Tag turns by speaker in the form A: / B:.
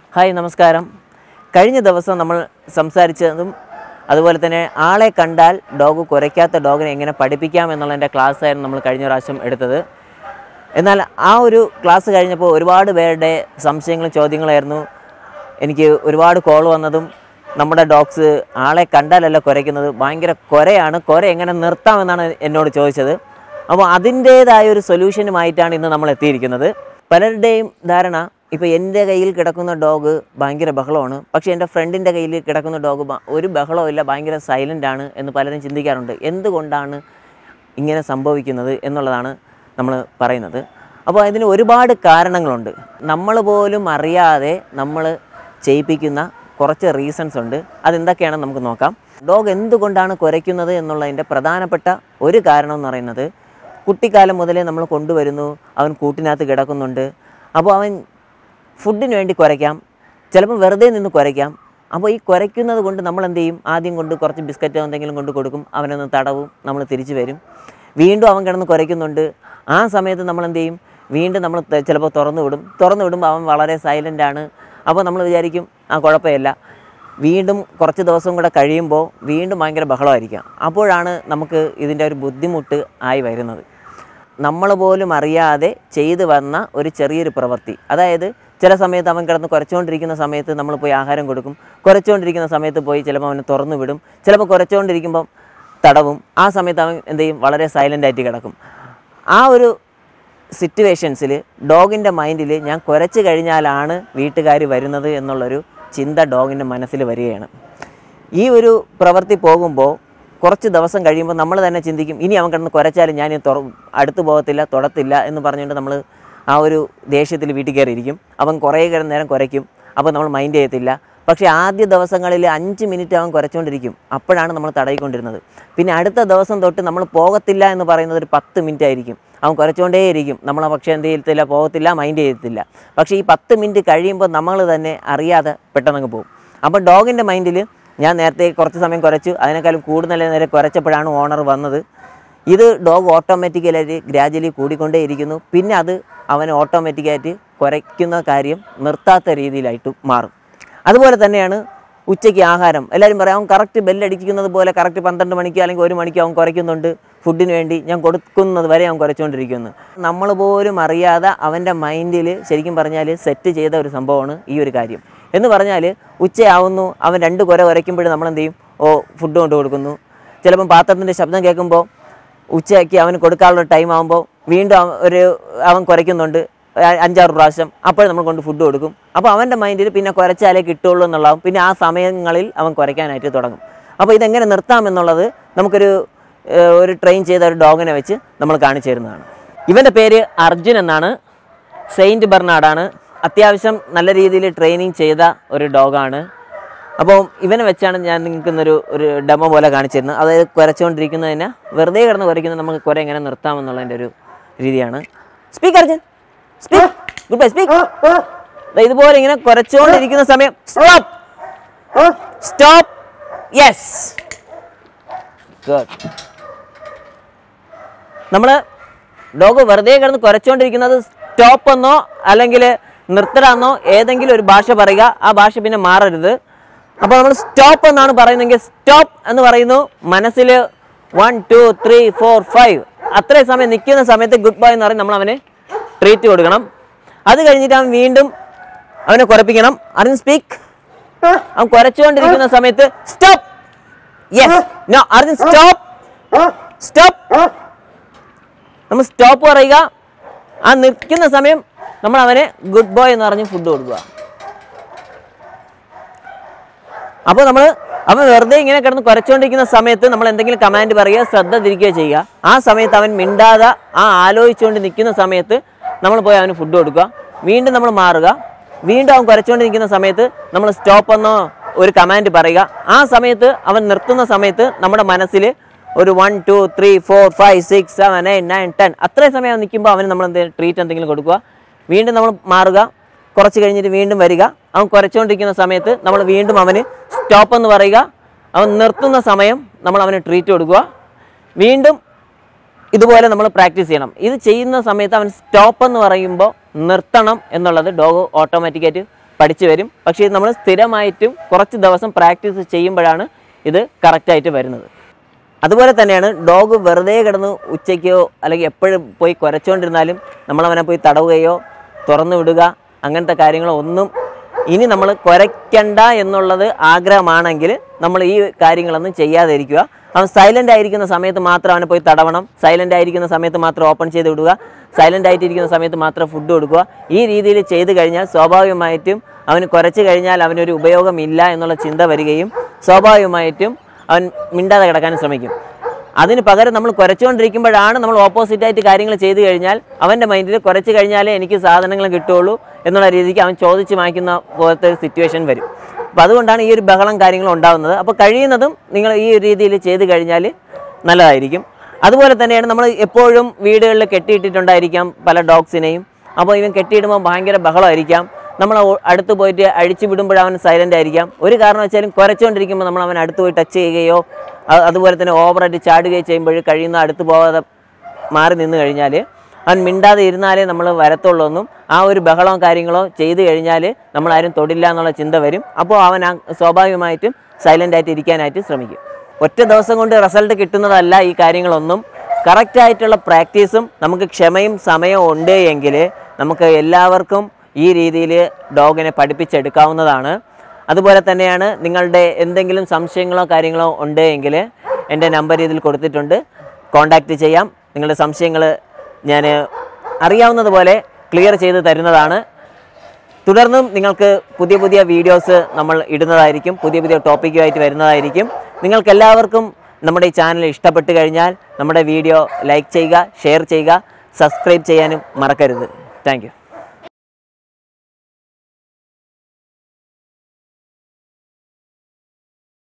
A: hi നമസ്കാരം കഴിഞ്ഞ ദിവസം നമ്മൾ സംസാരിച്ചതും അതുപോലെ തന്നെ ആളെ കണ്ടാൽ ഡോഗ് കുരയ്ക്കാത്ത ഡോഗിനെ എങ്ങനെ പഠിപ്പിക്കാം എന്നുള്ളതിൻ്റെ ക്ലാസ് ആയിരുന്നു നമ്മൾ കഴിഞ്ഞ പ്രാവശ്യം എടുത്തത് എന്നാൽ ആ ഒരു ക്ലാസ് കഴിഞ്ഞപ്പോൾ ഒരുപാട് പേരുടെ സംശയങ്ങളും ചോദ്യങ്ങളായിരുന്നു എനിക്ക് ഒരുപാട് കോൾ വന്നതും നമ്മുടെ ഡോഗ്സ് ആളെ കണ്ടാലല്ല കുരയ്ക്കുന്നത് ഭയങ്കര കുരയാണ് കുര എങ്ങനെ നിർത്താമെന്നാണ് എന്നോട് ചോദിച്ചത് അപ്പോൾ അതിൻ്റേതായ ഒരു സൊല്യൂഷനുമായിട്ടാണ് ഇന്ന് നമ്മൾ എത്തിയിരിക്കുന്നത് പലരുടെയും ധാരണ ഇപ്പോൾ എൻ്റെ കയ്യിൽ കിടക്കുന്ന ഡോഗ് ഭയങ്കര ബഹളമാണ് പക്ഷേ എൻ്റെ ഫ്രണ്ടിൻ്റെ കയ്യിൽ കിടക്കുന്ന ഡോഗ് ഒരു ബഹളവും ഇല്ല ഭയങ്കര സൈലൻ്റ് ആണ് എന്ന് പലരും ചിന്തിക്കാറുണ്ട് എന്തുകൊണ്ടാണ് ഇങ്ങനെ സംഭവിക്കുന്നത് എന്നുള്ളതാണ് നമ്മൾ പറയുന്നത് അപ്പോൾ അതിന് ഒരുപാട് കാരണങ്ങളുണ്ട് നമ്മൾ പോലും അറിയാതെ നമ്മൾ ചെയ്യിപ്പിക്കുന്ന കുറച്ച് റീസൺസ് ഉണ്ട് അതെന്തൊക്കെയാണെന്ന് നമുക്ക് നോക്കാം ഡോഗ് എന്തുകൊണ്ടാണ് കുരയ്ക്കുന്നത് എന്നുള്ളതിൻ്റെ പ്രധാനപ്പെട്ട ഒരു കാരണം എന്ന് പറയുന്നത് കുട്ടിക്കാലം മുതലേ നമ്മൾ കൊണ്ടുവരുന്നു അവൻ കൂട്ടിനകത്ത് കിടക്കുന്നുണ്ട് അപ്പോൾ അവൻ ഫുഡിന് വേണ്ടി കുരയ്ക്കാം ചിലപ്പോൾ വെറുതെ നിന്ന് കുരയ്ക്കാം അപ്പോൾ ഈ കുരയ്ക്കുന്നത് കൊണ്ട് നമ്മൾ എന്ത് ചെയ്യും ആദ്യം കൊണ്ട് കുറച്ച് ബിസ്ക്കറ്റോ എന്തെങ്കിലും കൊണ്ട് കൊടുക്കും അവനൊന്ന് തടവും നമ്മൾ തിരിച്ചു വരും വീണ്ടും അവൻ കിടന്ന് കുരയ്ക്കുന്നുണ്ട് ആ സമയത്ത് നമ്മൾ എന്ത് ചെയ്യും വീണ്ടും നമ്മൾ ത- ചിലപ്പോൾ തുറന്നു വിടും തുറന്നു വിടുമ്പോൾ അവൻ വളരെ സൈലൻ്റ് ആണ് അപ്പോൾ നമ്മൾ വിചാരിക്കും ആ കുഴപ്പമില്ല വീണ്ടും കുറച്ച് ദിവസം കൂടെ കഴിയുമ്പോൾ വീണ്ടും ഭയങ്കര ബഹളമായിരിക്കാം അപ്പോഴാണ് നമുക്ക് ഇതിൻ്റെ ഒരു ബുദ്ധിമുട്ട് ആയി വരുന്നത് നമ്മൾ പോലും അറിയാതെ ചെയ്തു വന്ന ഒരു ചെറിയൊരു പ്രവൃത്തി അതായത് ചില സമയത്ത് അവൻ കിടന്ന് കുരച്ചുകൊണ്ടിരിക്കുന്ന സമയത്ത് നമ്മൾ പോയി ആഹാരം കൊടുക്കും കുരച്ചുകൊണ്ടിരിക്കുന്ന സമയത്ത് പോയി ചിലപ്പോൾ അവനെ തുറന്നു വിടും ചിലപ്പോൾ കുരച്ചുകൊണ്ടിരിക്കുമ്പം തടവും ആ സമയത്ത് അവൻ എന്ത് ചെയ്യും വളരെ സൈലൻ്റ് ആയിട്ട് കിടക്കും ആ ഒരു സിറ്റുവേഷൻസിൽ ഡോഗിൻ്റെ മൈൻഡിൽ ഞാൻ കുരച്ച് കഴിഞ്ഞാലാണ് വീട്ടുകാർ വരുന്നത് എന്നുള്ളൊരു ചിന്ത ഡോഗിൻ്റെ മനസ്സിൽ വരികയാണ് ഈ ഒരു പ്രവൃത്തി പോകുമ്പോൾ കുറച്ച് ദിവസം കഴിയുമ്പോൾ നമ്മൾ തന്നെ ചിന്തിക്കും ഇനി അവൻ കിടന്ന് കുരച്ചാലും ഞാൻ തുറ അടുത്ത് പോകത്തില്ല തൊടത്തില്ല എന്ന് പറഞ്ഞുകൊണ്ട് നമ്മൾ ആ ഒരു ദേഷ്യത്തിൽ വീട്ടിൽ കയറിയിരിക്കും അവൻ കുറേ കിടന്ന് നേരം കുരയ്ക്കും അപ്പോൾ നമ്മൾ മൈൻഡ് ചെയ്യത്തില്ല പക്ഷേ ആദ്യ ദിവസങ്ങളിൽ അഞ്ച് മിനിറ്റ് അവൻ കുരച്ചുകൊണ്ടിരിക്കും അപ്പോഴാണ് നമ്മൾ തടയിക്കൊണ്ടിരുന്നത് പിന്നെ അടുത്ത ദിവസം തൊട്ട് നമ്മൾ പോകത്തില്ല എന്ന് പറയുന്നത് ഒരു പത്ത് മിനിറ്റ് ആയിരിക്കും അവൻ കുരച്ചുകൊണ്ടേയിരിക്കും നമ്മൾ പക്ഷേ എന്ത് ചെയ്യത്തില്ല പോകത്തില്ല മൈൻഡ് ചെയ്യത്തില്ല പക്ഷേ ഈ പത്ത് മിനിറ്റ് കഴിയുമ്പോൾ നമ്മൾ തന്നെ അറിയാതെ പെട്ടെന്നങ്ങ് പോകും അപ്പോൾ ഡോഗിൻ്റെ മൈൻഡിൽ ഞാൻ നേരത്തെ കുറച്ച് സമയം കുരച്ചു അതിനേക്കാളും കൂടുതൽ നേരം കുരച്ചപ്പോഴാണ് ഓണർ വന്നത് ഇത് ഡോഗ് ഓട്ടോമാറ്റിക്കലായിട്ട് ഗ്രാജുവലി കൂടിക്കൊണ്ടേയിരിക്കുന്നു പിന്നെ അത് അവൻ ഓട്ടോമാറ്റിക്കായിട്ട് കുരയ്ക്കുന്ന കാര്യം നിർത്താത്ത രീതിയിലായിട്ട് മാറും അതുപോലെ തന്നെയാണ് ഉച്ചയ്ക്ക് ആഹാരം എല്ലാവരും പറയും അവൻ കറക്റ്റ് ബെല്ലടിക്കുന്നത് പോലെ കറക്റ്റ് പന്ത്രണ്ട് മണിക്ക് അല്ലെങ്കിൽ ഒരു മണിക്ക് അവൻ കുരയ്ക്കുന്നുണ്ട് ഫുഡിന് വേണ്ടി ഞാൻ കൊടുക്കുന്നത് വരെ അവൻ കുരച്ചുകൊണ്ടിരിക്കുന്നു നമ്മൾ പോലും അറിയാതെ അവൻ്റെ മൈൻഡിൽ ശരിക്കും പറഞ്ഞാൽ സെറ്റ് ചെയ്ത ഒരു സംഭവമാണ് ഈ ഒരു കാര്യം എന്ന് പറഞ്ഞാൽ ഉച്ചയാവുന്നു അവൻ രണ്ട് കുര കുരയ്ക്കുമ്പോഴും നമ്മൾ എന്ത് ചെയ്യും ഓ ഫുഡ് കൊണ്ട് കൊടുക്കുന്നു ചിലപ്പം പാത്രത്തിൻ്റെ ശബ്ദം കേൾക്കുമ്പോൾ ഉച്ചയ്ക്ക് അവന് കൊടുക്കാനുള്ള ടൈം ആകുമ്പോൾ വീണ്ടും അവൻ ഒരു അവൻ കുരയ്ക്കുന്നുണ്ട് അ- അഞ്ചാറ് പ്രാവശ്യം അപ്പോൾ നമ്മൾ കൊണ്ട് ഫുഡ് കൊടുക്കും അപ്പോൾ അവൻ്റെ മൈൻഡിൽ പിന്നെ കുരച്ചാലേ കിട്ടുള്ളൂ എന്നുള്ളതാവും പിന്നെ ആ സമയങ്ങളിൽ അവൻ കുരയ്ക്കാനായിട്ട് തുടങ്ങും അപ്പോൾ ഇതെങ്ങനെ നിർത്താമെന്നുള്ളത് നമുക്കൊരു ഏഹ്, ഒരു ട്രെയിൻ ചെയ്ത ഒരു ഡോഗിനെ വെച്ച് നമ്മൾ കാണിച്ചു തരുന്നതാണ് ഇവൻ്റെ പേര് അർജുൻ എന്നാണ് സെയിൻറ്റ് ബെർണാഡാണ് അത്യാവശ്യം നല്ല രീതിയിൽ ട്രെയിനിങ് ചെയ്ത ഒരു ഡോഗാണ് അപ്പോൾ ഇവനെ വെച്ചാണ് ഞാൻ നിങ്ങൾക്ക് ഇന്നൊരു ഒരു ഡെമോ പോലെ കാണിച്ചിരുന്നത് അതായത് കുരച്ചുകൊണ്ടിരിക്കുന്നതിന് വെറുതെ കിടന്ന് കുരയ്ക്കുന്നത് നമുക്ക് കുര എങ്ങനെ നിർത്താമെന്നുള്ളതിൻ്റെ ഒരു രീതിയാണ് speak Arjun speak good bye speak ഇതുപോലെ ഇങ്ങനെ കുരച്ചുകൊണ്ടിരിക്കുന്ന സമയം സ്റ്റോപ്പ് സ്റ്റോപ്പ് യെസ് ഗുഡ് നമ്മൾ ഡോഗ് വെറുതെ കിടന്ന് കുരച്ചുകൊണ്ടിരിക്കുന്നത് സ്റ്റോപ്പ് എന്നോ അല്ലെങ്കിൽ നിർത്തടാന്നോ ഏതെങ്കിലും ഒരു ഭാഷ പറയുക ആ ഭാഷ പിന്നെ മാറരുത് അപ്പോൾ നമ്മൾ സ്റ്റോപ്പ് എന്നാണ് പറയുന്നതെങ്കിൽ സ്റ്റോപ്പ് എന്ന് പറയുന്നു മനസ്സിൽ one two three four five അത്രയും സമയം നിൽക്കുന്ന സമയത്ത് ഗുഡ് ബൈ എന്ന് പറഞ്ഞ് നമ്മൾ അവന് ട്രീറ്റ് കൊടുക്കണം അത് കഴിഞ്ഞിട്ട് അവൻ വീണ്ടും അവനെ കുരപ്പിക്കണം അറിഞ്ഞ് സ്പീക്ക് അവൻ കുരച്ചുകൊണ്ടിരിക്കുന്ന സമയത്ത് stop yes no Arjun stop stop നമ്മൾ സ്റ്റോപ്പ് പറയുക ആ നിൽക്കുന്ന സമയം നമ്മൾ അവനെ ഗുഡ് ബോയ് എന്ന് പറഞ്ഞ് ഫുഡ് കൊടുക്കുക അപ്പോൾ നമ്മൾ അവൻ വെറുതെ ഇങ്ങനെ കിടന്ന് കുരച്ചുകൊണ്ടിരിക്കുന്ന സമയത്ത് നമ്മൾ എന്തെങ്കിലും കമാൻഡ് പറയുക ശ്രദ്ധ തിരിക്കുകയോ ചെയ്യുക ആ സമയത്ത് അവൻ മിണ്ടാതെ ആ ആലോചിച്ചുകൊണ്ട് നിൽക്കുന്ന സമയത്ത് നമ്മൾ പോയി അവന് ഫുഡ് കൊടുക്കുക വീണ്ടും നമ്മൾ മാറുക വീണ്ടും അവൻ കുരച്ചുകൊണ്ട് നിൽക്കുന്ന സമയത്ത് നമ്മൾ സ്റ്റോപ്പ് എന്നോ ഒരു കമാൻഡ് പറയുക ആ സമയത്ത് അവൻ നിർത്തുന്ന സമയത്ത് നമ്മുടെ മനസ്സിൽ ഒരു one two three four five six seven eight nine ten അത്രയും സമയം അവൻ നിൽക്കുമ്പോൾ അവന് നമ്മൾ എന്തെങ്കിലും ട്രീറ്റ് എന്തെങ്കിലും കൊടുക്കുക വീണ്ടും നമ്മൾ മാറുക കുറച്ച് കഴിഞ്ഞിട്ട് വീണ്ടും വരിക അവൻ കുരച്ചുകൊണ്ടിരിക്കുന്ന സമയത്ത് നമ്മൾ വീണ്ടും അവന് സ്റ്റോപ്പ് എന്ന് പറയുക അവൻ നിർത്തുന്ന സമയം നമ്മൾ അവന് ട്രീറ്റ് കൊടുക്കുക വീണ്ടും ഇതുപോലെ നമ്മൾ പ്രാക്ടീസ് ചെയ്യണം ഇത് ചെയ്യുന്ന സമയത്ത് അവൻ സ്റ്റോപ്പ് എന്ന് പറയുമ്പോൾ നിർത്തണം എന്നുള്ളത് ഡോഗ് ഓട്ടോമാറ്റിക്കായിട്ട് പഠിച്ചു വരും പക്ഷേ ഇത് നമ്മൾ സ്ഥിരമായിട്ടും കുറച്ച് ദിവസം പ്രാക്ടീസ് ചെയ്യുമ്പോഴാണ് ഇത് കറക്റ്റായിട്ട് വരുന്നത് അതുപോലെ തന്നെയാണ് ഡോഗ് വെറുതെ കിടന്ന് ഉച്ചയ്ക്കോ അല്ലെങ്കിൽ എപ്പോഴും പോയി കുരച്ചുകൊണ്ടിരുന്നാലും നമ്മളവനെ പോയി തടവുകയോ തുറന്നു വിടുക അങ്ങനത്തെ കാര്യങ്ങളോ ഒന്നും ഇനി നമ്മൾ കുരയ്ക്കണ്ട എന്നുള്ളത് ആഗ്രഹമാണെങ്കിൽ നമ്മൾ ഈ കാര്യങ്ങളൊന്നും ചെയ്യാതിരിക്കുക അവൻ സൈലൻ്റ് ആയിരിക്കുന്ന സമയത്ത് മാത്രം അവനെ പോയി തടവണം സൈലൻ്റ് ആയിരിക്കുന്ന സമയത്ത് മാത്രം ഓപ്പൺ ചെയ്ത് വിടുക സൈലൻ്റ് ആയിട്ടിരിക്കുന്ന സമയത്ത് മാത്രം ഫുഡ് കൊടുക്കുക ഈ രീതിയിൽ ചെയ്തു കഴിഞ്ഞാൽ സ്വാഭാവികമായിട്ടും അവന് കുരച്ച് കഴിഞ്ഞാൽ അവനൊരു ഉപയോഗമില്ല എന്നുള്ള ചിന്ത വരികയും സ്വാഭാവികമായിട്ടും അവൻ മിണ്ടാതെ കിടക്കാൻ ശ്രമിക്കും അതിന് പകരം നമ്മൾ കുരച്ചുകൊണ്ടിരിക്കുമ്പോഴാണ് നമ്മൾ ഓപ്പോസിറ്റായിട്ട് കാര്യങ്ങൾ ചെയ്തു കഴിഞ്ഞാൽ അവൻ്റെ മൈൻഡിൽ കുറച്ച് കഴിഞ്ഞാലേ എനിക്ക് സാധനങ്ങൾ കിട്ടുള്ളൂ എന്നുള്ള രീതിക്ക് അവൻ ചോദിച്ച് വാങ്ങിക്കുന്ന പോലത്തെ ഒരു സിറ്റുവേഷൻ വരും അപ്പോൾ അതുകൊണ്ടാണ് ഈ ഒരു ബഹളം കാര്യങ്ങളും ഉണ്ടാകുന്നത് അപ്പോൾ കഴിയുന്നതും നിങ്ങൾ ഈ ഒരു രീതിയിൽ ചെയ്ത് കഴിഞ്ഞാൽ നല്ലതായിരിക്കും അതുപോലെ തന്നെയാണ് നമ്മൾ എപ്പോഴും വീടുകളിൽ കെട്ടിയിട്ടിട്ടുണ്ടായിരിക്കാം പല ഡോഗ്സിനെയും അപ്പോൾ ഇവൻ കെട്ടിയിടുമ്പോൾ ഭയങ്കര ബഹളമായിരിക്കാം നമ്മൾ ഓ- അടുത്ത് പോയിട്ട് അഴിച്ചു വിടുമ്പോൾ അവൻ സൈലൻ്റ് ആയിരിക്കാം ഒരു കാരണം വെച്ചാലും കുരച്ചുകൊണ്ടിരിക്കുമ്പോൾ നമ്മൾ അവൻ അടുത്ത് പോയി ടച്ച് ചെയ്യുകയോ അ- അതുപോലെ തന്നെ ഓവറായിട്ട് ചാടുകയോ ചെയ്യുമ്പോൾ കഴിയുന്ന അടുത്ത് പോകാതെ മാറി നിന്ന് കഴിഞ്ഞാൽ അവൻ മിണ്ടാതെ ഇരുന്നാലേ നമ്മൾ വരത്തുള്ളൂ എന്നും ആ ഒരു ബഹളവും കാര്യങ്ങളോ ചെയ്തു കഴിഞ്ഞാൽ നമ്മൾ ആരും തൊടില്ല എന്നുള്ള ചിന്ത വരും അപ്പോൾ അവൻ ആ സ്വാഭാവികമായിട്ടും സൈലൻ്റ് ആയിട്ട് ഇരിക്കാനായിട്ട് ശ്രമിക്കും ഒറ്റ ദിവസം കൊണ്ട് റിസൾട്ട് കിട്ടുന്നതല്ല ഈ കാര്യങ്ങളൊന്നും കറക്റ്റായിട്ടുള്ള പ്രാക്ടീസും നമുക്ക് ക്ഷമയും സമയവും ഉണ്ട് എങ്കിൽ നമുക്ക് എല്ലാവർക്കും ഈ രീതിയിൽ ഡോഗിനെ പഠിപ്പിച്ചെടുക്കാവുന്നതാണ് അതുപോലെ തന്നെയാണ് നിങ്ങളുടെ എന്തെങ്കിലും സംശയങ്ങളോ കാര്യങ്ങളോ ഉണ്ട് എങ്കിൽ എൻ്റെ നമ്പർ ഇതിൽ കൊടുത്തിട്ടുണ്ട് കോൺടാക്റ്റ് ചെയ്യാം നിങ്ങളുടെ സംശയങ്ങൾ ഞാൻ അറിയാവുന്നതുപോലെ ക്ലിയർ ചെയ്ത് തരുന്നതാണ് തുടർന്നും നിങ്ങൾക്ക് പുതിയ പുതിയ വീഡിയോസ് നമ്മൾ ഇടുന്നതായിരിക്കും പുതിയ പുതിയ ടോപ്പിക്കുമായിട്ട് വരുന്നതായിരിക്കും നിങ്ങൾക്ക് എല്ലാവർക്കും നമ്മുടെ ഈ ചാനൽ ഇഷ്ടപ്പെട്ട് കഴിഞ്ഞാൽ നമ്മുടെ വീഡിയോ ലൈക്ക് ചെയ്യുക ഷെയർ ചെയ്യുക സബ്സ്ക്രൈബ് ചെയ്യാനും മറക്കരുത് താങ്ക്